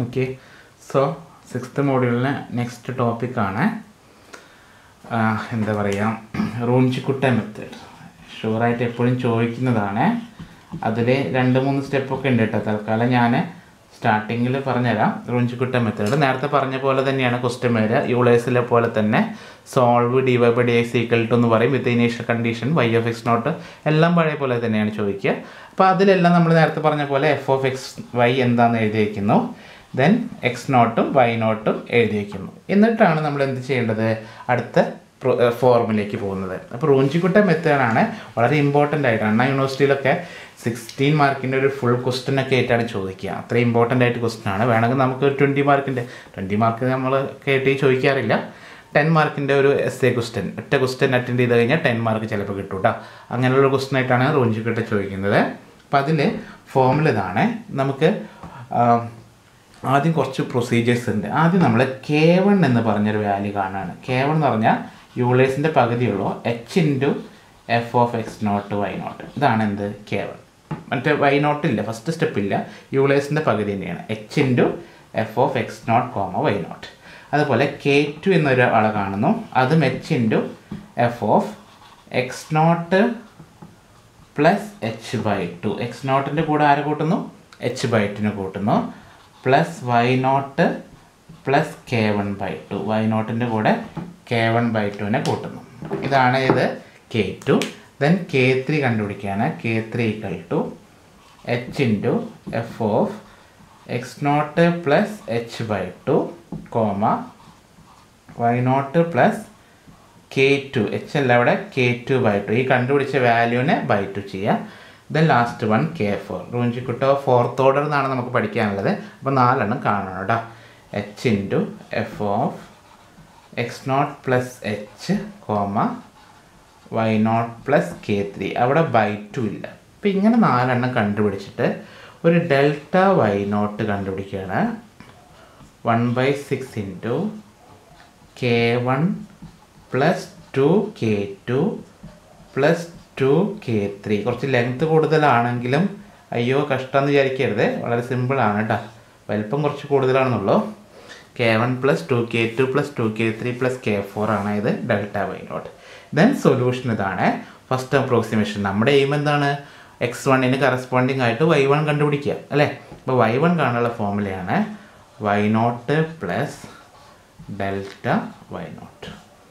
okay so sixth മോഡ്യൂളിന് next ടോപ്പിക്കാണ് എന്താ പറയുക റൂംചിക്കുട്ട മെത്തേഡ് ഷുവറായിട്ട് എപ്പോഴും ചോദിക്കുന്നതാണ് അതിൽ രണ്ട് മൂന്ന് സ്റ്റെപ്പൊക്കെ ഉണ്ട് കേട്ടോ തൽക്കാലം ഞാൻ സ്റ്റാർട്ടിങ്ങിൽ പറഞ്ഞുതരാം റൂംചിക്കുട്ട മെത്തേഡ് നേരത്തെ പറഞ്ഞ പോലെ തന്നെയാണ് ക്വസ്റ്റ്യൻ വരിക യൂളേഴ്സിലെ പോലെ തന്നെ solve D Y by D X equal to എന്ന് പറയും with initial condition Y of X naught എല്ലാം പഴയ പോലെ തന്നെയാണ് ചോദിക്കുക അപ്പോൾ അതിലെല്ലാം നമ്മൾ നേരത്തെ പറഞ്ഞ പോലെ എഫ് ഓഫ് എക്സ് വൈ എന്താണെന്ന് എഴുതി വയ്ക്കുന്നു ദെൻ എക്സ് നോട്ടും വൈ നോട്ടും എഴുതി വയ്ക്കുന്നു എന്നിട്ടാണ് നമ്മൾ എന്ത് ചെയ്യേണ്ടത് അടുത്ത ഫോർമിലേക്ക് പോകുന്നത് അപ്പോൾ റൂഞ്ചിക്കുട്ട മെത്തേഡാണ് വളരെ ഇമ്പോർട്ടൻ്റ് ആയിട്ട് അണ്ണാ യൂണിവേഴ്സിറ്റിയിലൊക്കെ സിക്സ്റ്റീൻ മാർക്കിൻ്റെ ഒരു ഫുൾ ക്വസ്റ്റ്യൻ ഒക്കെ ആയിട്ടാണ് ചോദിക്കുക അത്ര ഇമ്പോർട്ടൻ്റ് ആയിട്ട് ക്വസ്റ്റ്യൻ ആണ് വേണമെങ്കിൽ നമുക്ക് ഒരു ട്വൻറ്റി മാർക്കിൻ്റെ ട്വൻറ്റി മാർക്ക് നമ്മൾ കേട്ടി ചോദിക്കാറില്ല ടെൻ മാർക്കിൻ്റെ ഒരു എസ് എ ക്വസ്റ്റ്യൻ ഒറ്റ ക്വസ്റ്റ്യൻ അറ്റൻഡ് ചെയ്ത് കഴിഞ്ഞാൽ ടെൻ മാർക്ക് ചിലപ്പോൾ കിട്ടും കേട്ടോ അങ്ങനെയുള്ള ക്വസ്റ്റ്യൻ ആയിട്ടാണ് റൂഞ്ചിക്കുട്ട ചോദിക്കുന്നത് അപ്പോൾ അതിൽ ഫോമിൽ ഇതാണ് നമുക്ക് ആദ്യം കുറച്ച് പ്രൊസീജിയേഴ്സ് ഉണ്ട് ആദ്യം നമ്മൾ കെ വൺ എന്ന് പറഞ്ഞൊരു വാല്യൂ കാണുകയാണ് കെ വൺ എന്ന് പറഞ്ഞാൽ യൂളേഴ്സിൻ്റെ പകുതിയുള്ളൂ H into F of X naught Y naught ഇതാണ് എന്ത് കെ വൺ മറ്റേ വൈ നോട്ട് ഇല്ല ഫസ്റ്റ് സ്റ്റെപ്പ് ഇല്ല യൂളേഴ്സിൻ്റെ പകുതി തന്നെയാണ് H into F of X naught comma Y naught അതുപോലെ കെ ടു എന്നൊരു ആളെ കാണുന്നു അതും H into F of X naught plus H by two X നോട്ടിൻ്റെ കൂടെ ആരെ കൂട്ടുന്നു എച്ച് ബൈ ടുവിനെ കൂട്ടുന്നു plus Y not plus K one by two Y നോട്ടിൻ്റെ കൂടെ കെ വൺ ബൈ ടുവിനെ കൂട്ടുന്നു ഇതാണ് ഇത് K two then K three കണ്ടുപിടിക്കുകയാണ് K three equal to H into F of X naught plus H by two comma Y not plus K two H അല്ല അവിടെ K two by two ഈ കണ്ടുപിടിച്ച വാല്യൂവിനെ ബൈ ടു ചെയ്യുക then last one K four റൂഞ്ചിക്കുട്ടോ fourth order എന്നാണ് നമുക്ക് പഠിക്കാനുള്ളത് അപ്പോൾ നാലെണ്ണം കാണണം കേട്ടോ H into F of X naught plus H comma Y not plus K three അവിടെ ബൈ ടു ഇല്ല അപ്പം ഇങ്ങനെ നാലെണ്ണം കണ്ടുപിടിച്ചിട്ട് ഒരു ഡെൽറ്റ വൈ നോട്ട് കണ്ടുപിടിക്കുകയാണ് one by six into K one plus two K two plus two K three കുറച്ച് length കൂടുതലാണെങ്കിലും അയ്യോ കഷ്ടമെന്ന് വിചാരിക്കരുത് വളരെ സിമ്പിളാണ് കേട്ടോ വലിപ്പം കുറച്ച് കൂടുതലാണെന്നുള്ളൂ K one plus two K two plus two K three plus K four ആണ് ഇത് delta Y naught then solution ഇതാണ് ഫസ്റ്റ് അപ്രോക്സിമേഷൻ നമ്മുടെ എയിം എന്താണ് എക്സ് വണ്ണിന് കറസ്പോണ്ടിങ് ആയിട്ട് വൈ വൺ കണ്ടുപിടിക്കുക അല്ലേ അപ്പോൾ വൈ വൺ കാണാനുള്ള ഫോമുലയാണ് Y not plus delta Y naught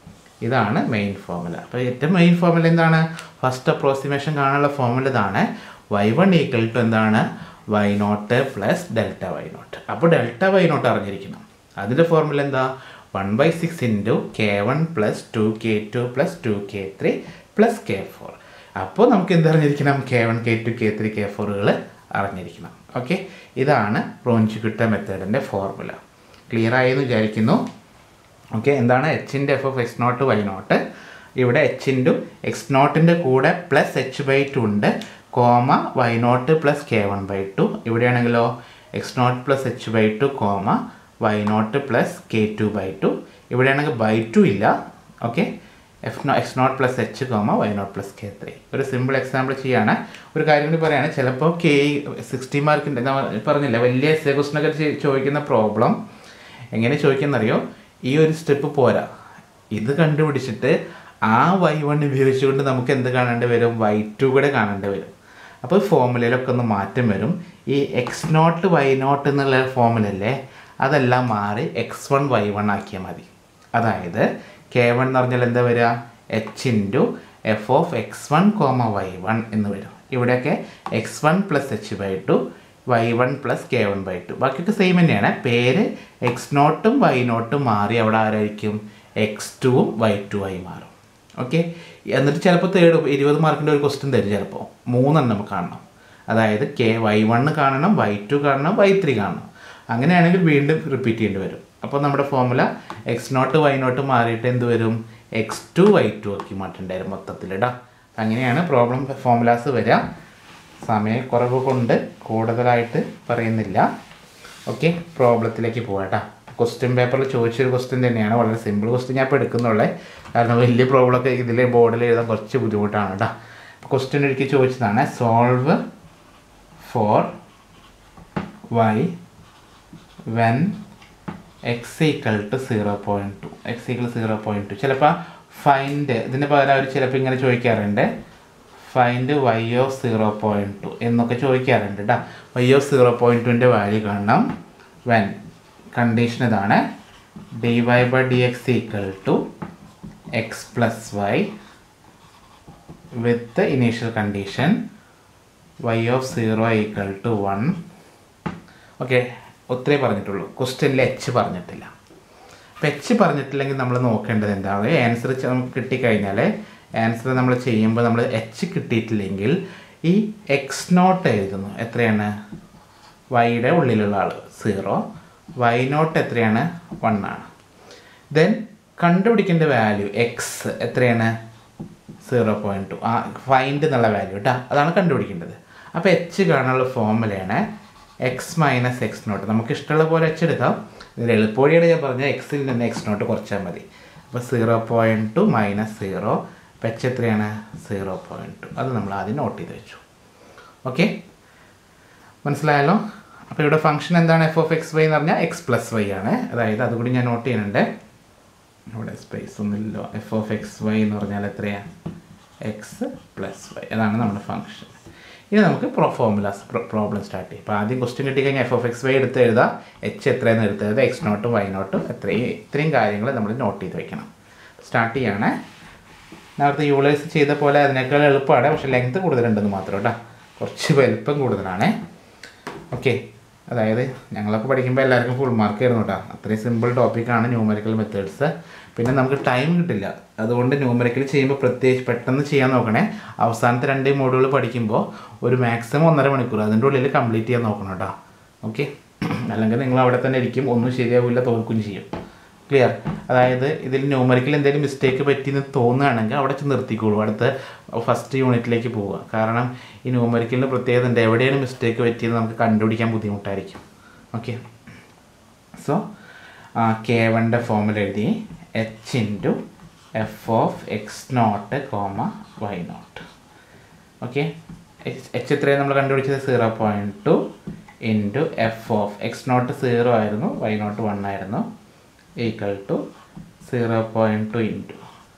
ഇതാണ് മെയിൻ ഫോമുല അപ്പോൾ ഏറ്റവും മെയിൻ ഫോമുല എന്താണ് ഫസ്റ്റ് അപ്രോക്സിമേഷൻ കാണാനുള്ള ഫോമുല ഇതാണ് വൈ വൺ ഈക്വൽ ടു എന്താണ് Y not plus delta Y naught അപ്പോൾ ഡെൽറ്റ വൈ നോട്ട് അറിഞ്ഞിരിക്കണം അതിൻ്റെ ഫോർമുല എന്താ one by six into K one plus two K two plus two K three plus K four അപ്പോൾ നമുക്ക് എന്ത് അറിഞ്ഞിരിക്കണം K one K two K three K ഫോറുകൾ അറിഞ്ഞിരിക്കണം ഓക്കെ ഇതാണ് റോഞ്ചിക്കുട്ട മെത്തേഡിൻ്റെ ഫോർമുല ക്ലിയർ ആയെന്ന് വിചാരിക്കുന്നു ഓക്കെ എന്താണ് എച്ചിൻ്റെ F of X naught Y naught ഇവിടെ എച്ച് ഇൻറ്റു എക്സ് നോട്ടിൻ്റെ കൂടെ പ്ലസ് എച്ച് ബൈ ടു ഉണ്ട് comma Y not plus K one by two ഇവിടെയാണെങ്കിലോ X naught plus H by two comma Y not plus K two by two ഇവിടെയാണെങ്കിൽ by two ഇല്ല okay F no X naught plus H comma Y not plus K three ഒരു simple example ചെയ്യാണ് ഒരു കാര്യം കൂടി പറയുകയാണ് ചിലപ്പോൾ K sixty മാർക്കിൻ്റെ പറഞ്ഞില്ല വലിയ എസ് എ ക്വസ്റ്റിനൊക്കെ ചോദിക്കുന്ന പ്രോബ്ലം എങ്ങനെ ചോദിക്കുന്നറിയോ ഈ ഒരു സ്റ്റെപ്പ് പോരാ ഇത് കണ്ടുപിടിച്ചിട്ട് ആ വൈ വൺ ഉപയോഗിച്ചുകൊണ്ട് നമുക്ക് എന്ത് കാണേണ്ടി വരും വൈ ടു കൂടെ കാണേണ്ടി വരും അപ്പോൾ ഫോമുലയിലൊക്കെ ഒന്ന് മാറ്റം വരും ഈ എക്സ് നോട്ട് വൈ നോട്ട് എന്നുള്ള ഫോമുലല്ലേ അതെല്ലാം മാറി എക്സ് വൺ വൈ വൺ ആക്കിയാൽ മതി അതായത് കെ വൺ എന്ന് പറഞ്ഞാൽ എന്താ വരിക H into F of X one comma Y one എന്ന് വരും ഇവിടെയൊക്കെ X one plus H by two Y one plus K one by two ബാക്കിയൊക്കെ സെയിം തന്നെയാണ് പേര് എക്സ് നോട്ടും വൈ നോട്ടും മാറി അവിടെ ആരായിരിക്കും എക്സ് ടുവും വൈ ടു ആയി മാറും ഓക്കെ എന്നിട്ട് ചിലപ്പോൾ തേർഡ് ഇരുപത് മാർക്കിൻ്റെ ഒരു ക്വസ്റ്റ്യൻ തരും ചിലപ്പോൾ മൂന്നെണ്ണം കാണണം അതായത് കെ വൈ വണ്ണ് കാണണം വൈ ടു കാണണം വൈ ത്രീ കാണണം അങ്ങനെയാണെങ്കിൽ വീണ്ടും റിപ്പീറ്റ് ചെയ്യേണ്ടി വരും അപ്പോൾ നമ്മുടെ formula X naught Y naught മാറിയിട്ട് എന്ത് വരും എക്സ് ടു വൈ ടു ആക്കി മാറ്റേണ്ടി വരും മൊത്തത്തിൽ ഇടാം അങ്ങനെയാണ് പ്രോബ്ലം ഫോമുലാസ് വരിക സമയക്കുറവ് കൊണ്ട് കൂടുതലായിട്ട് പറയുന്നില്ല ഓക്കെ പ്രോബ്ലത്തിലേക്ക് പോകട്ടാ ക്വസ്റ്റ്യൻ പേപ്പറിൽ ചോദിച്ചൊരു ക്വസ്റ്റ്യൻ തന്നെയാണ് വളരെ സിമ്പിൾ ക്വസ്റ്റ്യൻ ഞാൻ ഇപ്പോൾ എടുക്കുന്നുള്ളേ കാരണം വലിയ പ്രോബ്ലമൊക്കെ ഇതിൽ ബോർഡിൽ എഴുതാൻ കുറച്ച് ബുദ്ധിമുട്ടാണ് കേട്ടോ ക്വസ്റ്റ്യൻ ഒരിക്കൽ ചോദിച്ചതാണ് solve for Y when X equal to zero point two X equal zero point two ചിലപ്പോൾ ഫൈൻഡ് ഇതിന് പകരം അവർ ചിലപ്പോൾ ഇങ്ങനെ ചോദിക്കാറുണ്ട് find Y of zero point two എന്നൊക്കെ ചോദിക്കാറുണ്ട് കേട്ടോ വൈ ഓഫ് സീറോ പോയിൻറ്റ് ടുവിൻ്റെ വാല്യൂ കാണണം വെൻ കണ്ടീഷൻ ഇതാണ് D Y by D X equal to X plus Y with initial condition Y of zero equal to one okay ഒത്തിരി പറഞ്ഞിട്ടുള്ളൂ ക്വസ്റ്റ്യനിൽ H പറഞ്ഞിട്ടില്ല അപ്പം എച്ച് പറഞ്ഞിട്ടില്ലെങ്കിൽ നമ്മൾ നോക്കേണ്ടത് എന്താണ് ആൻസർ നമുക്ക് കിട്ടിക്കഴിഞ്ഞാൽ ആൻസർ നമ്മൾ ചെയ്യുമ്പോൾ നമ്മൾ എച്ച് കിട്ടിയിട്ടില്ലെങ്കിൽ ഈ എക്സ് നോട്ട് എഴുതുന്നു എത്രയാണ് വൈയുടെ ഉള്ളിലുള്ള ആൾ സീറോ വൈ നോട്ട് എത്രയാണ് വൺ ആണ് ദെൻ കണ്ടുപിടിക്കേണ്ട വാല്യൂ എക്സ് എത്രയാണ് സീറോ പോയിൻറ്റ് ടു ആ ഫൈൻഡ് എന്നുള്ള വാല്യൂ കേട്ടോ അതാണ് കണ്ടുപിടിക്കേണ്ടത് അപ്പോൾ എച്ച് കാണാനുള്ള ഫോർമുലയാണ് എക്സ് മൈനസ് എക്സ് നോട്ട് നമുക്ക് ഇഷ്ടമുള്ള പോലെ എച്ച് എടുക്കാം ഇതിൽ എളുപ്പവഴിയാണ് ഞാൻ പറഞ്ഞത് എക്സിൽ നിന്ന് എക്സ് നോട്ട് കുറച്ചാൽ മതി അപ്പോൾ zero point two minus zero അപ്പോൾ എച്ച് എത്രയാണ് സീറോ പോയിൻറ്റ് ടു അത് നമ്മൾ ആദ്യം നോട്ട് ചെയ്ത് വെച്ചു ഓക്കെ മനസ്സിലായല്ലോ അപ്പോൾ ഇവിടെ ഫംഗ്ഷൻ എന്താണ് എഫ് ഓഫ് എക്സ് വൈ എന്ന് പറഞ്ഞാൽ എക്സ് പ്ലസ് വൈ ആണ് അതായത് അതുകൂടി ഞാൻ നോട്ട് ചെയ്യുന്നുണ്ട് ഇവിടെ സ്പേസ് ഒന്നുമില്ലല്ലോ എഫ് ഓഫ് എക്സ് വൈ എന്ന് പറഞ്ഞാൽ എത്രയാണ് എക്സ് പ്ലസ് വൈ അതാണ് നമ്മുടെ ഫംഗ്ഷൻ ഇനി നമുക്ക് പ്രോ ഫോർമുലാസ് പ്രോബ്ലം സ്റ്റാർട്ട് ചെയ്യും അപ്പോൾ ആദ്യം ക്വസ്റ്റ്യൻ കിട്ടിക്കഴിഞ്ഞാൽ എഫ് ഓഫ് എക്സ് വൈ എടുത്ത് എഴുതാം എച്ച് എത്രയെന്ന് എടുത്ത് എഴുതാം എക്സ് നോട്ടും വൈ നോട്ടും എത്രയും ഇത്രയും കാര്യങ്ങൾ നമ്മൾ നോട്ട് ചെയ്ത് വെക്കണം സ്റ്റാർട്ട് ചെയ്യാണ് നേരത്തെ യൂളൈസ് ചെയ്ത പോലെ അതിനേക്കാൾ എളുപ്പമാണ് പക്ഷേ ലെങ്ത് കൂടുതലുണ്ടെന്ന് മാത്രം കേട്ടോ കുറച്ച് വലുപ്പം കൂടുതലാണ് ഓക്കെ അതായത് ഞങ്ങളൊക്കെ പഠിക്കുമ്പോൾ എല്ലാവർക്കും ഫുൾ മാർക്ക് ആയിരുന്നു കേട്ടോ അത്രയും സിമ്പിൾ ടോപ്പിക്കാണ് ന്യൂമറിക്കൽ മെത്തേഡ്സ് പിന്നെ നമുക്ക് ടൈം കിട്ടില്ല അതുകൊണ്ട് ന്യൂമറിക്കൽ ചെയ്യുമ്പോൾ പ്രത്യേകിച്ച് പെട്ടെന്ന് ചെയ്യാൻ നോക്കണേ അവസാനത്തെ രണ്ട് മോഡുകൾ പഠിക്കുമ്പോൾ ഒരു മാക്സിമം ഒന്നര മണിക്കൂർ അതിൻ്റെ ഉള്ളിൽ കംപ്ലീറ്റ് ചെയ്യാൻ നോക്കണം കേട്ടോ ഓക്കെ അല്ലെങ്കിൽ നിങ്ങൾ അവിടെ തന്നെ ഇരിക്കും ഒന്നും ശരിയാവില്ല തോൽക്കുകയും ചെയ്യും ക്ലിയർ അതായത് ഇതിൽ ന്യൂമറിക്കൽ എന്തെങ്കിലും മിസ്റ്റേക്ക് പറ്റിയെന്ന് തോന്നുകയാണെങ്കിൽ അവിടെ ചെന്ന് നിർത്തിക്കോളൂ അടുത്ത ഫസ്റ്റ് യൂണിറ്റിലേക്ക് പോവുക കാരണം ഈ ന്യൂമറിക്കലിന് പ്രത്യേകത ഉണ്ട് എവിടെയാണ് മിസ്റ്റേക്ക് പറ്റിയത് നമുക്ക് കണ്ടുപിടിക്കാൻ ബുദ്ധിമുട്ടായിരിക്കും ഓക്കെ സോ കെ വണ്ടെ ഫോമിൽ എഴുതി H into F of X naught comma Y naught okay H എത്രയാണ് നമ്മൾ കണ്ടുപിടിച്ചത് zero point two into F of X naught zero ആയിരുന്നു വൈ നോട്ട് വൺ ആയിരുന്നു equal to zero point two into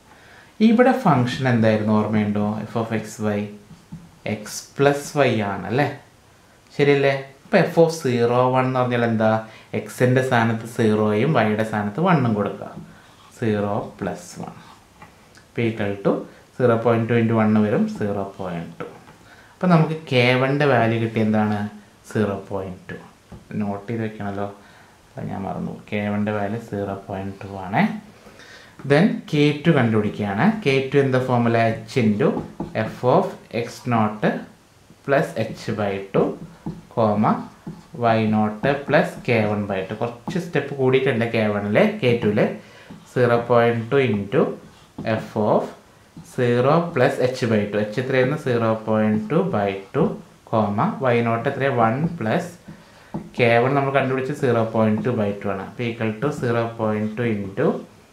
ഇവിടെ function എന്തായിരുന്നു ഓർമ്മയുണ്ടോ F of X Y X plus Y ആണല്ലേ ശരിയല്ലേ ഇപ്പോൾ എഫ് ഓഫ് സീറോ വൺ എന്ന് പറഞ്ഞാൽ എന്താ എക്സിൻ്റെ സ്ഥാനത്ത് സീറോയും വൈയുടെ സ്ഥാനത്ത് വണ്ണും കൊടുക്കുക സീറോ പ്ലസ് വൺ ഇപ്പോൾ equal to zero point two into one വരും സീറോ പോയിൻറ്റ് ടു അപ്പോൾ നമുക്ക് കെ വണ്ണിൻ്റെ വാല്യൂ കിട്ടി എന്താണ് സീറോ പോയിൻറ്റ് ടു നോട്ട് ചെയ്ത് വെക്കണമല്ലോ അത് ഞാൻ മറന്നു കെ വണ്ണിൻ്റെ വാല്യൂ സീറോ പോയിൻറ്റ് ടു ആണേ ദെൻ കെ ടു കണ്ടുപിടിക്കുകയാണ് കെ ടു എന്താ formula H into F of X naught plus H by two comma Y not plus K one by two കുറച്ച് step കൂടിയിട്ടുണ്ട് കെ വണ്ണിൽ K ടുവിൽ zero point two into F of zero plus H by two H എത്രയായിരുന്നു zero point two by two comma Y naught എത്രയാണ് one plus K one നമ്മൾ കണ്ടുപിടിച്ച് zero point two by two ആണ് അപ്പോൾ equal to zero point two into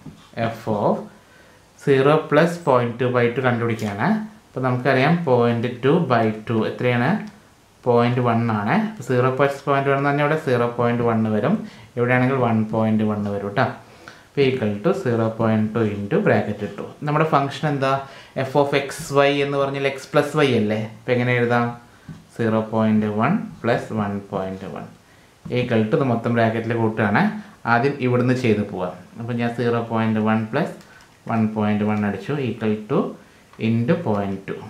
F of zero plus point two by two കണ്ടുപിടിക്കുകയാണ് അപ്പോൾ നമുക്കറിയാം point two by two എത്രയാണ് point one ആണ് അപ്പോൾ സീറോ പ്ലസ് പോയിൻറ്റ് വൺ എന്ന് പറഞ്ഞാൽ ഇവിടെ സീറോ പോയിൻറ്റ് വൺ വരും ഇവിടെയാണെങ്കിൽ വൺ പോയിൻറ്റ് വൺ വരും കേട്ടോ അപ്പോൾ equal to zero point two into bracket ഇട്ടു നമ്മുടെ ഫംഗ്ഷൻ എന്താ എഫ് ഓഫ് എക്സ് വൈ എന്ന് പറഞ്ഞാൽ എക്സ് പ്ലസ് വൈ അല്ലേ അപ്പോൾ എങ്ങനെ എഴുതാം zero point one plus one point one equal to ഇത് മൊത്തം ബ്രാക്കറ്റിൽ കൂട്ടുകയാണ് ആദ്യം ഇവിടുന്ന് ചെയ്ത് പോവാം അപ്പോൾ ഞാൻ zero point one plus one point one അടിച്ചു equal to into point two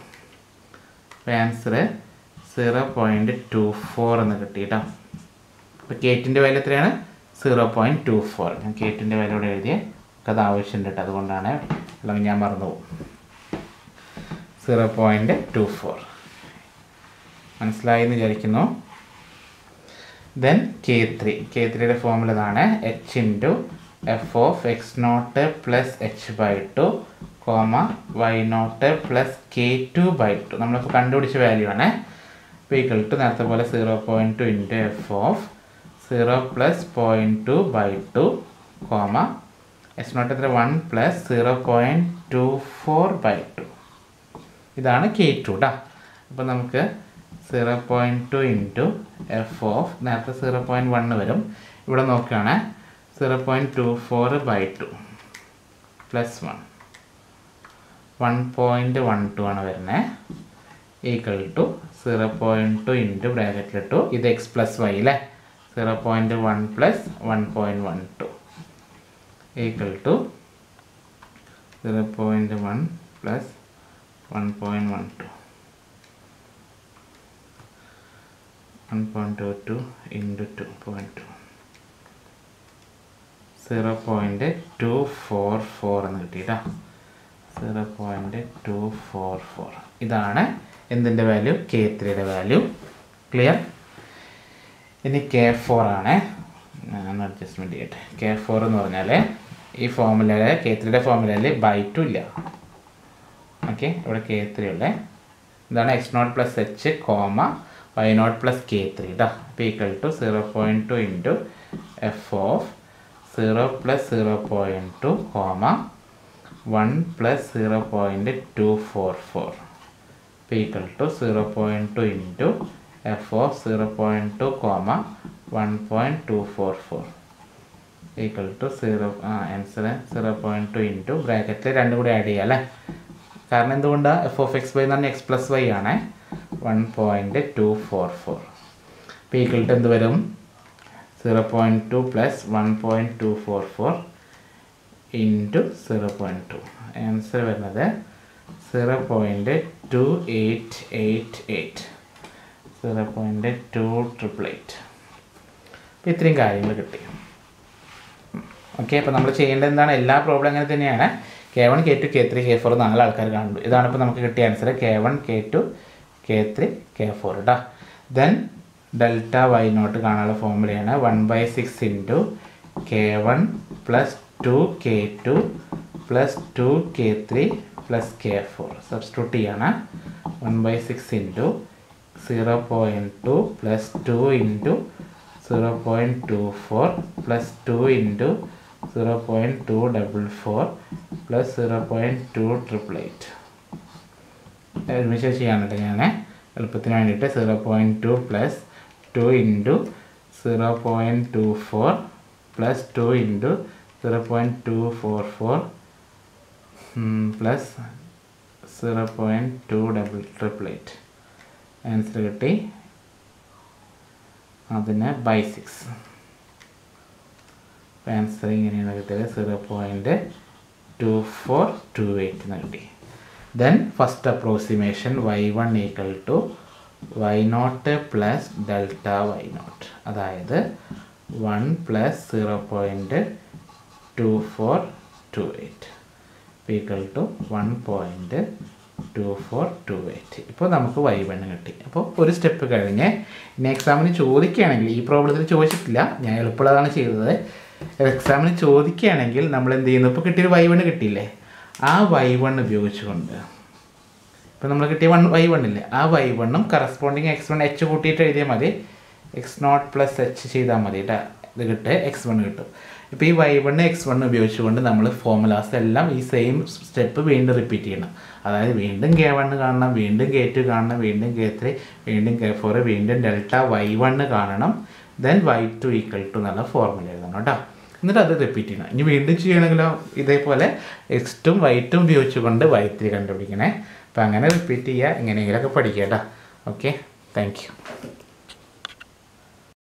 അപ്പോൾ answer zero point two four എന്ന് കിട്ടി കേട്ടോ അപ്പോൾ കേറ്റിൻ്റെ വില എത്രയാണ് സീറോ പോയിൻറ്റ് ടു ഫോർ ഞാൻ കേറ്റിൻ്റെ വില ഇവിടെ എഴുതിയ അത് ആവശ്യമുണ്ട് കേട്ടോ അതുകൊണ്ടാണ് അല്ലെങ്കിൽ ഞാൻ മറന്നു പോകും സീറോ പോയിൻറ്റ് ടു ഫോർ മനസ്സിലായി എന്ന് വിചാരിക്കുന്നു ദെൻ കെ ത്രീ കെ ത്രീയുടെ ഫോമുല ഇതാണ് H into F of X naught plus H by two comma Y not plus K two by two നമ്മളിപ്പോൾ കണ്ടുപിടിച്ച വാല്യൂ ആണ് അപ്പോൾ ഈക്വൽ ടു നേരത്തെ പോലെ zero point two into F of zero plus point two by two comma X naught എത്ര one plus zero point two four by two ഇതാണ് K two കേട്ടോ അപ്പോൾ നമുക്ക് zero point two into F of നേരത്തെ zero point one വരും ഇവിടെ നോക്കുകയാണ് zero point two four by two plus one one point one two ആണ് വരുന്നത് equal to zero point two into ബ്രാക്കറ്റിലിട്ടു ഇത് എക്സ് പ്ലസ് വൈ അല്ലേ zero point one plus one point one two equal to zero point one plus one point one two one point two two into two point two zero point two four four എന്ന് കിട്ടിയിട്ടാ zero point two four four ഇതാണ് എന്തിൻ്റെ value K ത്രീയുടെ value clear ഇനി K four ആണ് ഞാൻ adjustment ചെയ്യട്ടെ K four എന്ന് പറഞ്ഞാൽ ഈ ഫോമുലയിൽ കെ ത്രീയുടെ ഫോമുലയിൽ ബൈറ്റും ഇല്ല ഓക്കെ ഇവിടെ കെ ത്രീ ഉള്ളത് ഇതാണ് X naught plus H comma Y not plus K three കേട്ടോ അപ്പോൾ equal to zero point two into F of zero plus zero point two comma one plus zero point two four four അപ്പോൾ equal to zero point two into F of zero point two comma one point two four four equal to zero ആ answer zero point two into ബ്രാക്കറ്റിൽ രണ്ടും കൂടി add ചെയ്യാം അല്ലേ കാരണം എന്തുകൊണ്ടാണ് F of X Y എന്ന് പറഞ്ഞാൽ എക്സ് പ്ലസ് വൈ ആണ് one point two four four അപ്പോൾ ഈക്വൽ ടു എന്ത് വരും zero point two plus one point two four four into zero point two answer വരുന്നത് zero point two eight eight eight zero point two triple eight അപ്പോൾ ഇത്രയും കാര്യങ്ങൾ കിട്ടി okay അപ്പോൾ നമ്മൾ ചെയ്യേണ്ടത് എന്താണ് എല്ലാ പ്രോബ്ലം അങ്ങനെ തന്നെയാണ് K one K two K three K four നാല് ആൾക്കാർ കാണുന്നു ഇതാണ് ഇപ്പോൾ നമുക്ക് കിട്ടിയ answer K one K two K three K four കേട്ടോ ദെൻ ഡെൽറ്റ വൈ നോട്ട് കാണാനുള്ള ഫോമുലയാണ് one by six into K one plus two K two plus two K three plus K four substitute ചെയ്യാണ് one by six into zero point two plus two into zero point two four plus two into zero point two double four plus zero point two triple eight ഒരുമിച്ച് ചെയ്യാനുണ്ട് ഞാൻ എളുപ്പത്തിന് വേണ്ടിയിട്ട് zero point two plus two into zero point two four plus two into zero point two four four plus zero point two double triple eight answer കിട്ടി അതിന് by six answer ഇങ്ങനെയാണ് കിട്ടിയത് zero point two four two eight എന്ന് കിട്ടി then first approximation Y one equal to Y not plus delta Y not അതായത് one plus zero point two four two eight equal to one point two four two eight ഇപ്പോൾ നമുക്ക് Y one കിട്ടി അപ്പോൾ ഒരു step കഴിഞ്ഞ് ഇനി എക്സാമിന് ചോദിക്കുകയാണെങ്കിൽ ഈ പ്രോബ്ലത്തിൽ ചോദിച്ചിട്ടില്ല ഞാൻ എളുപ്പമുള്ളതാണ് ചെയ്തത് എക്സാമിന് ചോദിക്കുകയാണെങ്കിൽ നമ്മൾ എന്ത് ചെയ്യുന്നു ഇപ്പോൾ കിട്ടിയൊരു വൈ വൺ കിട്ടിയില്ലേ ആ വൈ വൺ ഉപയോഗിച്ചുകൊണ്ട് ഇപ്പോൾ നമ്മൾ കിട്ടിയ വൺ വൈ വണ്ണില്ലേ ആ വൈ വണ്ണും കറസ്പോണ്ടിങ് എക്സ് വൺ എച്ച് കൂട്ടിയിട്ട് എഴുതിയാൽ മതി എക്സ് നോട്ട് പ്ലസ് എച്ച് ചെയ്താൽ മതി കേട്ടോ ഇത് കിട്ടുക എക്സ് വൺ കിട്ടും ഇപ്പോൾ ഈ വൈ വൺ എക്സ് വൺ ഉപയോഗിച്ചുകൊണ്ട് നമ്മൾ ഫോമുലാസ് എല്ലാം ഈ സെയിം സ്റ്റെപ്പ് വീണ്ടും റിപ്പീറ്റ് ചെയ്യണം അതായത് വീണ്ടും കെ വൺ കാണണം വീണ്ടും കെ ടു കാണണം വീണ്ടും കെ ത്രീ വീണ്ടും കെ ഫോർ വീണ്ടും ഡെൽറ്റ വൈ വൺ കാണണം then Y two equal to എന്നുള്ള ഫോർമുല എഴുതണം കേട്ടോ എന്നിട്ട് അത് റിപ്പീറ്റ് ചെയ്യണം ഇനി വീണ്ടും ചെയ്യണമെങ്കിലോ ഇതേപോലെ എക്സ്റ്റും വൈറ്റും ഉപയോഗിച്ചുകൊണ്ട് വൈ ത്രീ കണ്ടുപിടിക്കണേ അപ്പോൾ അങ്ങനെ റിപ്പീറ്റ് ചെയ്യുക എങ്ങനെയെങ്കിലുമൊക്കെ പഠിക്കുക കേട്ടോ ഓക്കെ താങ്ക് യു